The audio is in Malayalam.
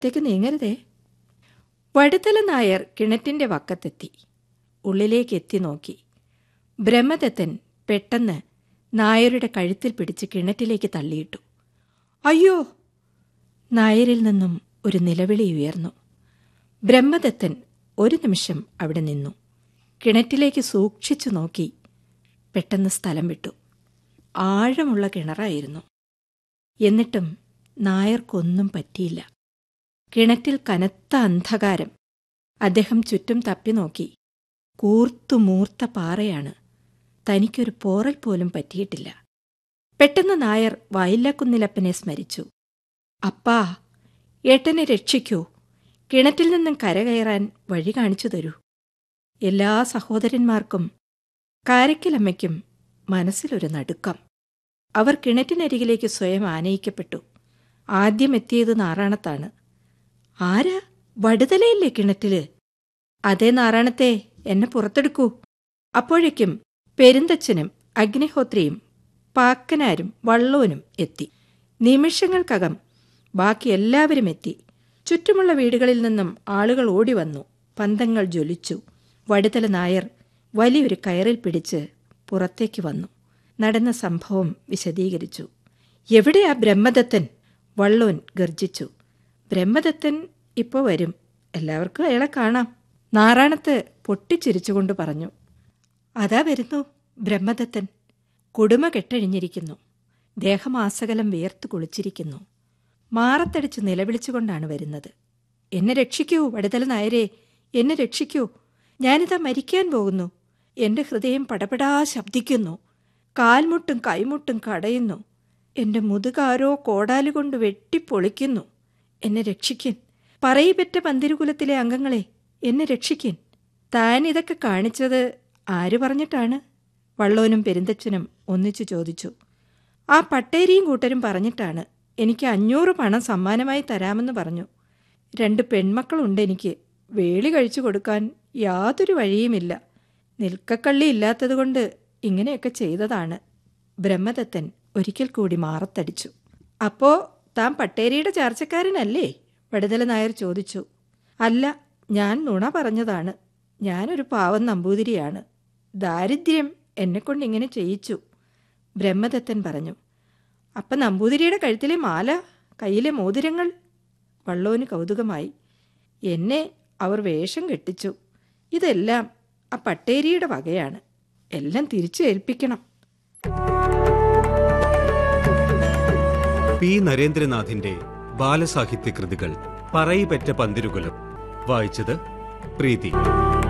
തെക്ക് നീങ്ങരുതേ വടുതല നായർ കിണറ്റിന്റെ വക്കത്തെത്തി ഉള്ളിലേക്ക് എത്തി നോക്കി ബ്രഹ്മദത്തൻ പെട്ടെന്ന് നായരുടെ കഴുത്തിൽ പിടിച്ച് കിണറ്റിലേക്ക് തള്ളിയിട്ടു അയ്യോ നായരിൽ നിന്നും ഒരു നിലവിളി ഉയർന്നു ബ്രഹ്മദത്തൻ ഒരു നിമിഷം അവിടെ നിന്നു കിണറ്റിലേക്ക് സൂക്ഷിച്ചു നോക്കി പെട്ടെന്ന് സ്ഥലം വിട്ടു ആഴമുള്ള കിണറായിരുന്നു എന്നിട്ടും നായർക്കൊന്നും പറ്റിയില്ല കിണറ്റിൽ കനത്ത അന്ധകാരം അദ്ദേഹം ചുറ്റും തപ്പി നോക്കി കൂർത്തു മൂർത്ത പാറയാണ് തനിക്കൊരു പോറൽ പോലും പറ്റിയിട്ടില്ല പെട്ടെന്ന് നായർ വയല്ലക്കുന്നിലപ്പനെ സ്മരിച്ചു അപ്പാ ഏട്ടനെ രക്ഷിക്കൂ കിണറ്റിൽ നിന്നും കരകയറാൻ വഴി കാണിച്ചു തരൂ എല്ലാ സഹോദരന്മാർക്കും കാരക്കലമ്മയ്ക്കും മനസ്സിലൊരു നടുക്കം അവർ കിണറ്റിനരികിലേക്ക് സ്വയം ആനയിക്കപ്പെട്ടു ആദ്യം എത്തിയത് നാറാണത്താണ് ആരാ വടുതലയില്ലേ കിണറ്റില് അതേ നാറാണത്തെ എന്നെ പുറത്തെടുക്കൂ അപ്പോഴേക്കും പെരുന്തച്ഛനും അഗ്നിഹോത്രിയും പാക്കനാരും വള്ളോനും എത്തി നിമിഷങ്ങൾക്കകം ബാക്കി എല്ലാവരും എത്തി ചുറ്റുമുള്ള വീടുകളിൽ നിന്നും ആളുകൾ ഓടി വന്നു പന്തങ്ങൾ ജ്വലിച്ചു വടുതല നായർ വലിയൊരു കയറിൽ പിടിച്ച് പുറത്തേക്ക് വന്നു നടന്ന സംഭവം വിശദീകരിച്ചു എവിടെയാ ബ്രഹ്മദത്തൻ വള്ളോൻ ഗർജിച്ചു ബ്രഹ്മദത്തൻ ഇപ്പോ വരും എല്ലാവർക്കും അയാളെ കാണാം നാറാണത്ത് പൊട്ടിച്ചിരിച്ചുകൊണ്ട് പറഞ്ഞു അതാ വരുന്നു ബ്രഹ്മദത്തൻ കുടുമ കെട്ടഴിഞ്ഞിരിക്കുന്നു ദേഹമാസകലം വിയർത്തു കുളിച്ചിരിക്കുന്നു മാറത്തടിച്ച് നിലവിളിച്ചുകൊണ്ടാണ് വരുന്നത് എന്നെ രക്ഷിക്കൂ വടുതല നായരെ എന്നെ രക്ഷിക്കൂ ഞാനിതാ മരിക്കാൻ പോകുന്നു എന്റെ ഹൃദയം പടപടാ ശബ്ദിക്കുന്നു കാൽമുട്ടും കൈമുട്ടും കടയുന്നു എന്റെ മുതുകാരോ കോടാലുകൊണ്ട് വെട്ടിപ്പൊളിക്കുന്നു എന്നെ രക്ഷിക്കൻ പറയിപ്പറ്റ പന്തിരുകുലത്തിലെ അംഗങ്ങളെ എന്നെ രക്ഷിക്കൻ താൻ ഇതൊക്കെ കാണിച്ചത് ആര് പറഞ്ഞിട്ടാണ് വള്ളോനും പെരുന്തച്ഛനും ഒന്നിച്ചു ചോദിച്ചു ആ പട്ടേരിയും കൂട്ടരും പറഞ്ഞിട്ടാണ് എനിക്ക് അഞ്ഞൂറ് പണം സമ്മാനമായി തരാമെന്ന് പറഞ്ഞു രണ്ട് പെൺമക്കളുണ്ട് എനിക്ക് വേളി കഴിച്ചു കൊടുക്കാൻ യാതൊരു വഴിയുമില്ല നിൽക്കക്കള്ളി ഇല്ലാത്തതുകൊണ്ട് ഇങ്ങനെയൊക്കെ ചെയ്തതാണ് ബ്രഹ്മദത്തൻ ഒരിക്കൽ കൂടി മാറത്തടിച്ചു അപ്പോ താൻ പട്ടേരിയുടെ ചാർച്ചക്കാരനല്ലേ വടുതല നായർ ചോദിച്ചു അല്ല ഞാൻ നുണ പറഞ്ഞതാണ് ഞാനൊരു പാവം നമ്പൂതിരിയാണ് ദാരിദ്ര്യം എന്നെക്കൊണ്ട് ഇങ്ങനെ ചെയ്യിച്ചു ബ്രഹ്മദത്തൻ പറഞ്ഞു അപ്പം നമ്പൂതിരിയുടെ കഴുത്തിലെ മാല കയ്യിലെ മോതിരങ്ങൾ വള്ളോന് കൗതുകമായി എന്നെ അവർ വേഷം കെട്ടിച്ചു ഇതെല്ലാം ആ പട്ടേരിയുടെ വകയാണ് എല്ലാം തിരിച്ചു ഏൽപ്പിക്കണം പി നരേന്ദ്രനാഥിന്റെ ബാലസാഹിത്യ കൃതികൾ പറയിപ്പറ്റ പന്തിരുകുലം വായിച്ചത് പ്രീതി